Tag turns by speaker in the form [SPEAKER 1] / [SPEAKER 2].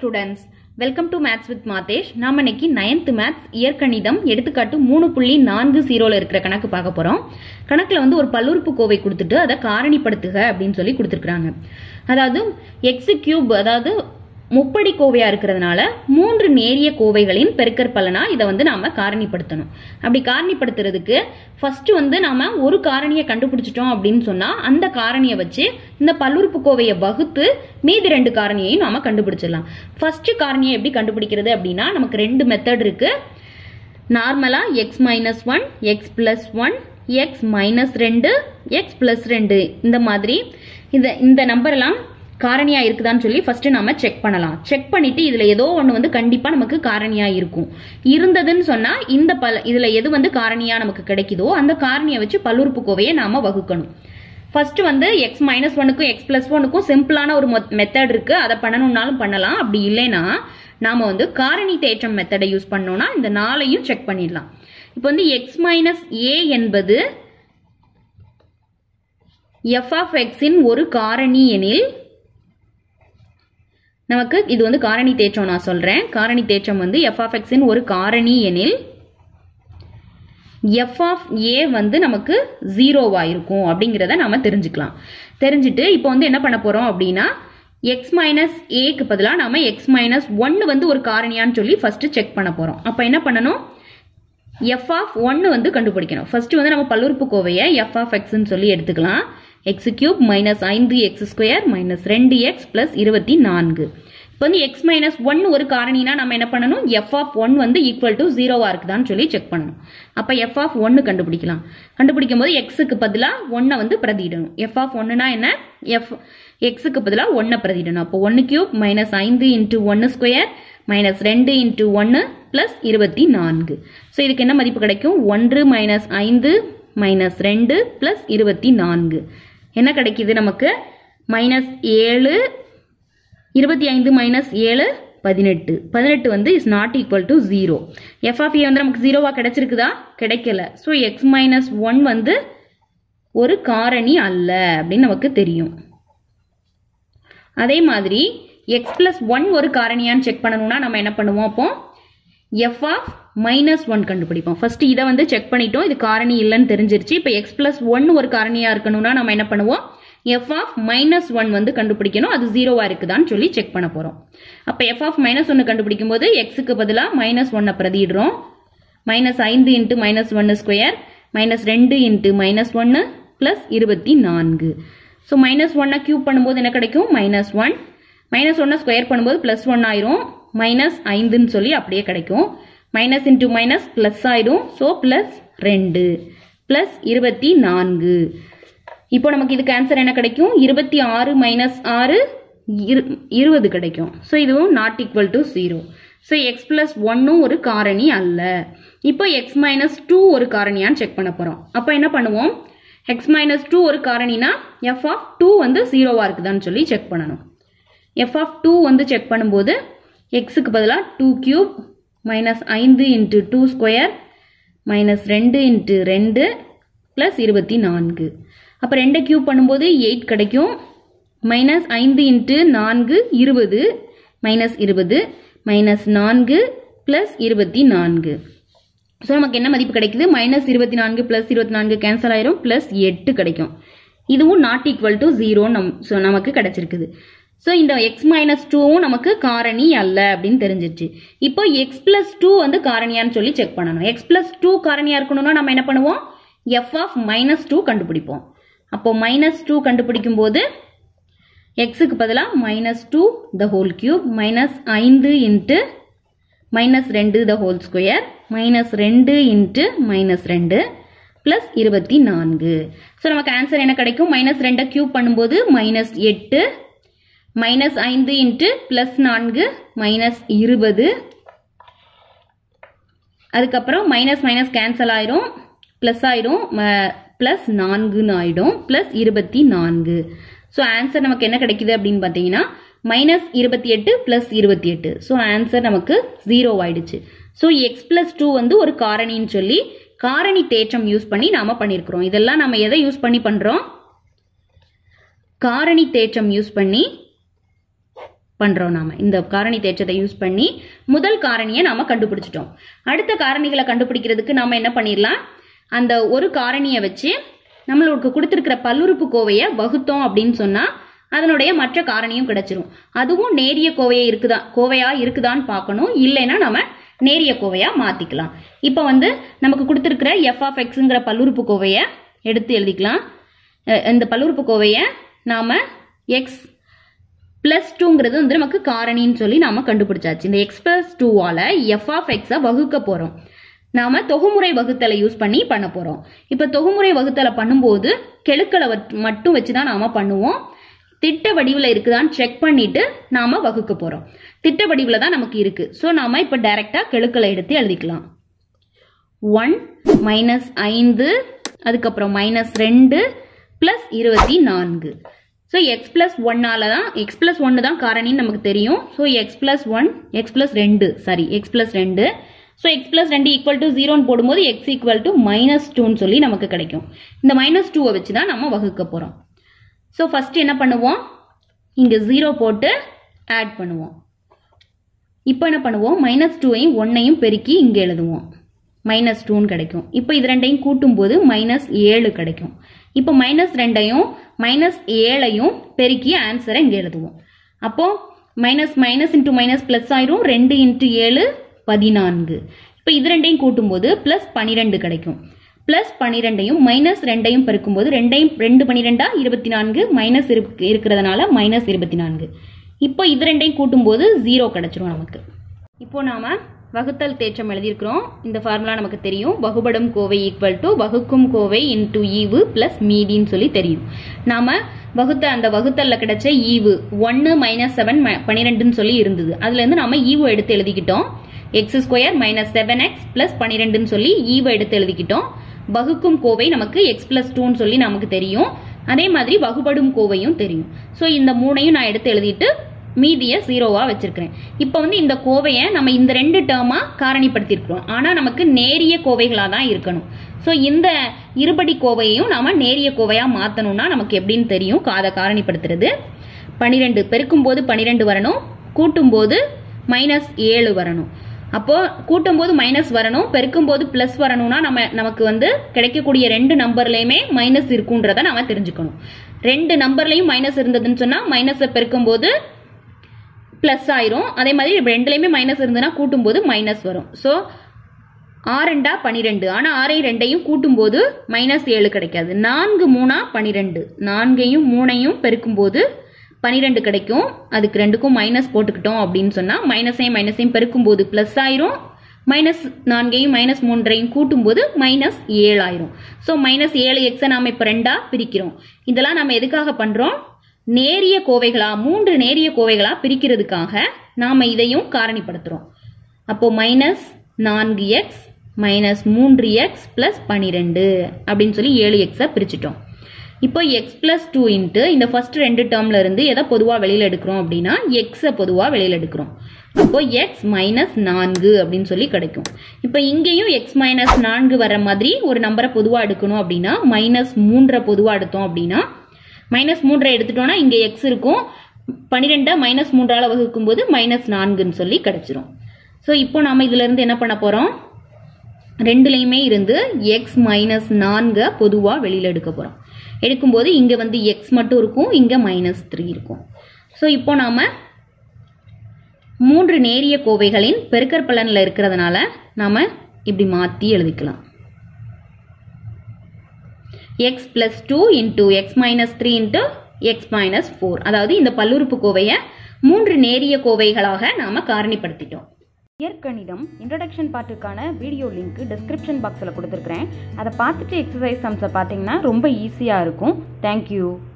[SPEAKER 1] students welcome to maths with Mathesh நாம இன்னைக்கு ninth maths இயற்கணிதம் எடுத்துக்காட்டு மூணு புள்ளி நான்கு ஜீரோல இருக்கிற கணக்கு பார்க்க போறோம் கணக்குல வந்து ஒரு பல்லுறுப்பு கோவை கொடுத்துட்டு அதை காரணிப்படுத்துக அப்படின்னு சொல்லி கொடுத்துருக்காங்க அதாவது எக்ஸ் கியூப் அதாவது முப்படி கோவையா இருக்கிறதுனால மூன்று நேரிய கோவைகளின் பெருக்கற் பலனா இதை வந்து நாம காரணிப்படுத்தணும் அப்படி காரணிப்படுத்துறதுக்கு ஃபர்ஸ்ட் வந்து நாம ஒரு காரணியை கண்டுபிடிச்சிட்டோம் அப்படின்னு சொன்னா அந்த காரணியை வச்சு இந்த பல்லுறுப்பு கோவையை வகுத்து மீதி ரெண்டு காரணியையும் நாம கண்டுபிடிச்சிடலாம் ஃபர்ஸ்ட் காரணியை எப்படி கண்டுபிடிக்கிறது அப்படின்னா நமக்கு ரெண்டு மெத்தட் இருக்கு நார்மலா x minus one x plus one x minus ரெண்டு எக்ஸ் பிளஸ் ரெண்டு இந்த மாதிரி இந்த இந்த நம்பர் எல்லாம் காரணியா இருக்குதான்னு சொல்லி ஃபர்ஸ்ட் நாம செக் பண்ணலாம் செக் பண்ணிட்டு இதுல ஏதோ ஒண்ணு வந்து கண்டிப்பா நமக்கு காரணியா இருக்கும் இருந்ததுன்னு சொன்னா இந்த பல இதுல எது வந்து காரணியா நமக்கு கிடைக்குதோ அந்த காரணியை வச்சு பல்லுறுப்பு கோவையை நாம வகுக்கணும் ஃபர்ஸ்ட் வந்து எக்ஸ் மைனஸ் ஒனுக்கும் எக்ஸ் பிளஸ் ஒனுக்கும் சிம்பிளான ஒரு மெத்தட் இருக்கு அதை பண்ணணும்னாலும் பண்ணலாம் அப்படி இல்லைன்னா நாம வந்து காரணி தேற்றம் மெத்தடை யூஸ் பண்ணோம்னா இந்த நாளையும் செக் பண்ணிடலாம் இப்போ வந்து எக்ஸ் மைனஸ் ஏ என்பது எஃப் ஆஃப் எக்ஸின் ஒரு காரணி எனில் நமக்கு இது வந்து காரணி தேற்றம் நான் சொல்றேன் காரணி தேற்றம் வந்து எஃப் ஆஃப் எக்ஸின் ஒரு காரணி எனில் எஃப் ஆஃப் ஏ வந்து நமக்கு ஜீரோவா இருக்கும் அப்படிங்கிறத நாம தெரிஞ்சுக்கலாம் தெரிஞ்சுட்டு இப்போ வந்து என்ன பண்ண போறோம் அப்படின்னா எக்ஸ் மைனஸ் ஏக்கு பதிலாக நாம எக்ஸ் மைனஸ் ஒன்னு வந்து ஒரு காரணியான்னு சொல்லி ஃபர்ஸ்ட் செக் பண்ண போறோம் அப்போ என்ன பண்ணணும் எஃப் ஆஃப் ஒன்னு வந்து கண்டுபிடிக்கணும் ஃபர்ஸ்ட் வந்து நம்ம பல்லுறுப்பு கோவையை எஃப் ஆஃப் எக்ஸ்ன்னு சொல்லி எடுத்துக்கலாம் எக்ஸ் கியூப் மைனஸ் ஐந்து எக்ஸ் ஸ்கொயர் மைனஸ் ரெண்டு எக்ஸ் பிளஸ் இருபத்தி நான்கு இப்போ வந்து எக்ஸ் மைனஸ் ஒன் ஒரு காரணினா நம்ம என்ன பண்ணணும் எஃப் ஆஃப் ஒன் வந்து ஈக்குவல் டு ஜீரோவா இருக்குதான்னு சொல்லி செக் பண்ணணும் அப்போ எஃப் ஆஃப் ஒன்னு கண்டுபிடிக்கலாம் கண்டுபிடிக்கும் போது எக்ஸுக்கு பதிலாக ஒன்னை வந்து பிரதியிடணும் எஃப் ஆஃப் ஒன்னுனா என்ன எஃப் எக்ஸுக்கு பதிலாக ஒன்னை பிரதியிடணும் அப்போ ஒன்று கியூப் மைனஸ் ஐந்து இன்ட்டு ஒன்று ஸ்கொயர் மைனஸ் ரெண்டு இன்ட்டு ஒன்று பிளஸ் இருபத்தி நான்கு ஸோ இதுக்கு என்ன மதிப்பு கிடைக்கும் ஒன்று மைனஸ் ஐந்து மைனஸ் ரெண்டு பிளஸ் இருபத்தி நான்கு என்ன கிடைக்குது நமக்கு மைனஸ் ஏழு இருபத்தி ஐந்து மைனஸ் ஏழு பதினெட்டு பதினெட்டு வந்து is not equal to zero f of A வந்து நமக்கு ஜீரோவா கிடைச்சிருக்குதா கிடைக்கல ஸோ எக்ஸ் மைனஸ் ஒன் வந்து ஒரு காரணி அல்ல அப்படின்னு நமக்கு தெரியும் அதே மாதிரி எக்ஸ் பிளஸ் ஒன் ஒரு காரணியான்னு செக் பண்ணணும்னா நம்ம என்ன பண்ணுவோம் அப்போ எஃப் ஆஃப் மைனஸ் ஒன் கண்டுபிடிப்போம் ஃபர்ஸ்ட் இதை வந்து செக் பண்ணிட்டோம் இது காரணி இல்லைன்னு தெரிஞ்சிருச்சு இப்போ எக்ஸ் பிளஸ் ஒன் ஒரு காரணியா இருக்கணும்னா நம்ம என்ன பண்ணுவோம் எஃப் ஆஃப் மைனஸ் ஒன் வந்து கண்டுபிடிக்கணும் அது ஜீரோவா இருக்குதான்னு சொல்லி செக் பண்ண போறோம் அப்போ எஃப் ஆஃப் மைனஸ் ஒன்று கண்டுபிடிக்கும் போது எக்ஸுக்கு பதிலாக மைனஸ் ஒன்னை பிரதிடுறோம் மைனஸ் ஐந்து இன்ட்டு மைனஸ் ஒன்று ஸ்கொயர் மைனஸ் ரெண்டு இன்ட்டு மைனஸ் ஒன்று பிளஸ் இருபத்தி நான்கு ஸோ மைனஸ் ஒன்னை கியூப் பண்ணும்போது என்ன கிடைக்கும் மைனஸ் ஒன் மைனஸ் ஒன்னை ஸ்கொயர் பண்ணும்போது பிளஸ் ஒன் ஆயிரும் மைனஸ் ஐந்துன்னு சொல்லி அப்படியே கிடைக்கும் மைனஸ் இன்டூ மைனஸ் பிளஸ் ஆயிடும் ஸோ பிளஸ் ரெண்டு பிளஸ் இருபத்தி நான்கு இப்போ நமக்கு இதுக்கு ஆன்சர் என்ன கிடைக்கும் இருபத்தி ஆறு மைனஸ் ஆறு இருபது கிடைக்கும் ஸோ இதுவும் not equal to zero so x plus ஒன்னும் ஒரு காரணி அல்ல இப்போ எக்ஸ் மைனஸ் டூ ஒரு காரணியான்னு செக் பண்ண போகிறோம் அப்போ என்ன பண்ணுவோம் எக்ஸ் மைனஸ் டூ ஒரு காரணினா எஃப் ஆஃப் டூ வந்து ஜீரோவாக இருக்குதான்னு சொல்லி செக் பண்ணணும் எஃப் ஆஃப் டூ வந்து செக் பண்ணும்போது எக்ஸுக்கு பதிலாக டூ கியூப் மைனஸ் ஐந்து இன்ட்டு டூ ஸ்கொயர் மைனஸ் ரெண்டு இன்ட்டு ரெண்டு ப்ளஸ் இருபத்தி நான்கு அப்போ ரெண்டை கியூப் பண்ணும்போது எயிட் கிடைக்கும் மைனஸ் ஐந்து இன்ட்டு நான்கு இருபது மைனஸ் இருபது மைனஸ் நான்கு ப்ளஸ் இருபத்தி நான்கு ஸோ நமக்கு என்ன மதிப்பு கிடைக்குது மைனஸ் இருபத்தி நான்கு ப்ளஸ் இருபத்தி நான்கு கேன்சல் ஆயிரும் ப்ளஸ் எட்டு கிடைக்கும் இதுவும் நாட் ஈக்குவல் டு ஜீரோ நம் ஸோ நமக்கு கிடைச்சிருக்குது ஸோ இந்த எக்ஸ் மைனஸ் டூவும் நமக்கு காரணி அல்ல அப்படின்னு தெரிஞ்சிருச்சு இப்போ எக்ஸ் பிளஸ் டூ வந்து காரணியான்னு சொல்லி செக் பண்ணணும் எக்ஸ் பிளஸ் டூ காரணியா இருக்கணும்னா நம்ம என்ன பண்ணுவோம் எஃப் ஆஃப் மைனஸ் டூ கண்டுபிடிப்போம் அப்போ மைனஸ் டூ கண்டுபிடிக்கும் போது எக்ஸுக்கு பதிலாக minus two the whole cube minus ஐந்து இன்ட்டு மைனஸ் ரெண்டு த ஹோல் ஸ்கொயர் மைனஸ் ரெண்டு இன்ட்டு மைனஸ் ரெண்டு பிளஸ் இருபத்தி நான்கு ஸோ நமக்கு ஆன்சர் என்ன கிடைக்கும் மைனஸ் ரெண்டை கியூப் பண்ணும்போது மைனஸ் எட்டு மைனஸ் ஐந்து இன்ட்டு பிளஸ் நான்கு மைனஸ் இருபது அதுக்கப்புறம் மைனஸ் மைனஸ் கேன்சல் ஆயிரும் பிளஸ் ஆயிரும் பிளஸ் நான்குன்னு ஆயிடும் பிளஸ் இருபத்தி நான்கு ஸோ ஆன்சர் நமக்கு என்ன கிடைக்குது அப்படின்னு பார்த்தீங்கன்னா மைனஸ் இருபத்தி எட்டு பிளஸ் இருபத்தி எட்டு ஸோ ஆன்சர் நமக்கு ஜீரோ ஆயிடுச்சு ஸோ எக்ஸ் பிளஸ் டூ வந்து ஒரு காரணின்னு சொல்லி காரணி தேற்றம் யூஸ் பண்ணி நாம பண்ணியிருக்கிறோம் இதெல்லாம் நம்ம எதை யூஸ் பண்ணி பண்றோம் காரணி தேற்றம் யூஸ் பண்ணி பண்றோம் நாம இந்த காரணி தேற்றத்தை யூஸ் பண்ணி முதல் காரணியை நாம கண்டுபிடிச்சிட்டோம் அடுத்த காரணிகளை கண்டுபிடிக்கிறதுக்கு நாம என்ன பண்ணிடலாம் அந்த ஒரு காரணியை வச்சு நம்மளுக்கு கொடுத்துருக்கிற பல்லுறுப்பு கோவையை வகுத்தோம் அப்படின்னு சொன்னா அதனுடைய மற்ற காரணியும் கிடைச்சிரும் அதுவும் நேரிய கோவையா இருக்குதா கோவையா இருக்குதான்னு பார்க்கணும் இல்லைன்னா நம்ம நேரிய கோவையா மாத்திக்கலாம் இப்போ வந்து நமக்கு கொடுத்துருக்கிற எஃப் ஆஃப் எக்ஸுங்கிற பல்லுறுப்பு கோவையை எடுத்து எழுதிக்கலாம் அஹ் இந்த பல்லுறுப்பு கோவையை நாம எக்ஸ் பிளஸ் டூங்கிறது வந்து நமக்கு காரணின்னு சொல்லி நாம கண்டுபிடிச்சாச்சு இந்த எக்ஸ் பிளஸ் டூவால எஃப் ஆஃப் எக்ஸை வகுக்க போறோம் நாம தொகுமுறை வகுத்தலை யூஸ் பண்ணி பண்ண போறோம் இப்ப தொகுமுறை வகுத்தலை பண்ணும்போது கெழுக்களை வட்- மட்டும் வச்சுதான் நாம பண்ணுவோம் திட்ட வடிவில் இருக்குதான்னு செக் பண்ணிட்டு நாம வகுக்க போறோம் திட்ட வடிவில் தான் நமக்கு இருக்கு ஸோ நாம இப்ப டைரக்டா கெழுக்களை எடுத்து எழுதிக்கலாம் ஒன் மைனஸ் ஐந்து அதுக்கப்புறம் மைனஸ் ரெண்டு ப்ளஸ் இருபத்தி நான்கு ஸோ எக்ஸ் ப்ளஸ் ஒன்னால தான் எக்ஸ் ப்ளஸ் ஒன்று தான் காரணின்னு நமக்கு தெரியும் so x plus one x plus ரெண்டு சாரி எக்ஸ் ப்ளஸ் ரெண்டு ஸோ எக்ஸ் ப்ளஸ் ரெண்டு ஈக்குவல் டு ஜீரோன்னு போடும்போது எக்ஸ் ஈக்குவல் டு மைனஸ் டூன்னு சொல்லி நமக்கு கிடைக்கும் இந்த மைனஸ் டூவை வச்சு தான் நம்ம வகுக்க போகிறோம் ஸோ ஃபஸ்ட்டு என்ன பண்ணுவோம் இங்கே ஜீரோ போட்டு ஆட் பண்ணுவோம் இப்போ என்ன பண்ணுவோம் மைனஸ் டூவையும் ஒன்னையும் பெருக்கி இங்கே எழுதுவோம் மைனஸ் டூன்னு கிடைக்கும் இப்போ இது ரெண்டையும் கூட்டும்போது மைனஸ் ஏழு கிடைக்கும் இப்போ மைனஸ் ரெண்டையும் மைனஸ் ஏழையும் பெருக்கி ஆன்சரை இங்கே எழுதுவோம் அப்போ minus minus into minus plus ஆயிரும் ரெண்டு இன்ட்டு ஏழு பதினான்கு இப்போ இது ரெண்டையும் கூட்டும்போது ப்ளஸ் பன்னிரெண்டு கிடைக்கும் ப்ளஸ் பன்னிரெண்டையும் மைனஸ் ரெண்டையும் பெருக்கும்போது ரெண்டையும் ரெண்டு பன்னிரெண்டா இருபத்தி நான்கு மைனஸ் இருக்கிறதுனால மைனஸ் இருபத்தி நான்கு இப்போ இது ரெண்டையும் கூட்டும்போது ஜீரோ கிடைச்சிரும் நமக்கு இப்போ நாம வகுத்தல் தேற்றம் எழுதியிருக்கிறோம் இந்த ஃபார்முலா நமக்கு தெரியும் வகுபடும் கோவை ஈக்குவல் டு வகுக்கும் கோவை இன்டு ஈவு பிளஸ் மீதின்னு சொல்லி தெரியும் நாம வகுத்த அந்த வகுத்தல்ல கிடைச்ச ஈவு ஒன்று மைனஸ் செவன் பன்னிரெண்டுன்னு சொல்லி இருந்தது அதுல இருந்து நாம ஈவு எடுத்து எழுதிக்கிட்டோம் x square minus seven x plus பன்னிரெண்டுன்னு சொல்லி ஈவு எடுத்து எழுதிக்கிட்டோம் வகுக்கும் கோவை நமக்கு எக்ஸ் பிளஸ் டூன்னு சொல்லி நமக்கு தெரியும் அதே மாதிரி வகுபடும் கோவையும் தெரியும் ஸோ இந்த மூணையும் நான் எடுத்து எழுதிட்டு மீதியை ஜீரோவா வச்சிருக்கிறேன் இப்போ வந்து இந்த கோவையை நம்ம இந்த ரெண்டு டேர்மா காரணிப்படுத்தியிருக்கிறோம் ஆனா நமக்கு நேரிய கோவைகளா தான் இருக்கணும் ஸோ இந்த இருபடி கோவையையும் நாம நேரிய கோவையா மாத்தணும்னா நமக்கு எப்படின்னு தெரியும் அதை காரணிப்படுத்துறது பனிரெண்டு பெருக்கும் போது பனிரெண்டு வரணும் கூட்டும் போது மைனஸ் ஏழு வரணும் அப்போ கூட்டும் போது மைனஸ் வரணும் பெருக்கும் போது பிளஸ் வரணும்னா நம்ம நமக்கு வந்து கிடைக்கக்கூடிய ரெண்டு நம்பர்லயுமே மைனஸ் இருக்குன்றத நாம தெரிஞ்சுக்கணும் ரெண்டு நம்பர்லயும் மைனஸ் இருந்ததுன்னு சொன்னா மைனஸை பெருக்கும் போது ப்ளஸ் ஆயிரும் அதே மாதிரி ரெண்டுலையுமே மைனஸ் இருந்ததுன்னா கூட்டும்போது மைனஸ் வரும் ஸோ ஆறுண்டா பனிரெண்டு ஆனால் ஆறையும் ரெண்டையும் கூட்டும்போது மைனஸ் ஏழு கிடைக்காது நான்கு மூணா பனிரெண்டு நான்கையும் மூணையும் பெருக்கும்போது பனிரெண்டு கிடைக்கும் அதுக்கு ரெண்டுக்கும் மைனஸ் போட்டுக்கிட்டோம் அப்படின்னு சொன்னால் மைனஸையும் மைனஸையும் பெருக்கும்போது ப்ளஸ் ஆயிரும் மைனஸ் நான்கையும் மைனஸ் மூன்றையும் கூட்டும்போது மைனஸ் ஏழாயிரும் ஸோ மைனஸ் ஏழு எக்ஸை நாம் இப்போ ரெண்டா பிரிக்கிறோம் இதெல்லாம் நம்ம எதுக்காக பண்ணுறோம் நேரிய கோவைகளா மூன்று நேரிய கோவைகளா பிரிக்கிறதுக்காக நாம இதையும் காரணிப்படுத்துறோம் அப்போ மைனஸ் நான்கு எக்ஸ் மைனஸ் மூன்று எக்ஸ் பிளஸ் பனிரெண்டு அப்படின்னு சொல்லி ஏழு எக்ஸை பிரிச்சிட்டோம் இப்போ எக்ஸ் பிளஸ் டூ இன்ட்டு இந்த ஃபர்ஸ்ட் ரெண்டு டேர்ம்ல இருந்து எதை பொதுவாக வெளியில் எடுக்கிறோம் அப்படின்னா எக்ஸை பொதுவாக வெளியில் எடுக்கிறோம் அப்போ எக்ஸ் மைனஸ் நான்கு அப்படின்னு சொல்லி கிடைக்கும் இப்போ இங்கேயும் எக்ஸ் மைனஸ் நான்கு வர மாதிரி ஒரு நம்பரை பொதுவாக எடுக்கணும் அப்படின்னா மைனஸ் மூன்றை பொதுவாக எடுத்தோம் அப்படின்னா மைனஸ் மூன்றை எடுத்துட்டோம்னா இங்கே எக்ஸ் இருக்கும் பன்னிரெண்டை மைனஸ் மூன்றால் வகுக்கும் போது மைனஸ் நான்குன்னு சொல்லி கிடைச்சிரும் ஸோ இப்போ நாம இதுல இருந்து என்ன பண்ண போறோம் ரெண்டுலையுமே இருந்து எக்ஸ் மைனஸ் நான்கை பொதுவாக வெளியில் எடுக்க போகிறோம் எடுக்கும்போது இங்கே வந்து எக்ஸ் மட்டும் இருக்கும் இங்கே மைனஸ் த்ரீ இருக்கும் ஸோ இப்போ நாம மூன்று நேரிய கோவைகளின் பெருக்கற் பலனில் இருக்கிறதுனால நாம இப்படி மாற்றி எழுதிக்கலாம் x plus two into x minus three into x minus four அதாவது இந்த பல்லுறுப்பு கோவையை மூன்று நேரிய கோவைகளாக நாம காரணிப்படுத்திட்டோம் இயற்கணிதம் இன்ட்ரடக்ஷன் பார்ட்டுக்கான வீடியோ லிங்க் டிஸ்கிரிப்ஷன் பாக்ஸில் கொடுத்துருக்குறேன் அதை பார்த்துட்டு எக்ஸசைஸ் சம்ஸை பார்த்தீங்கன்னா ரொம்ப ஈஸியாக இருக்கும் தேங்க்யூ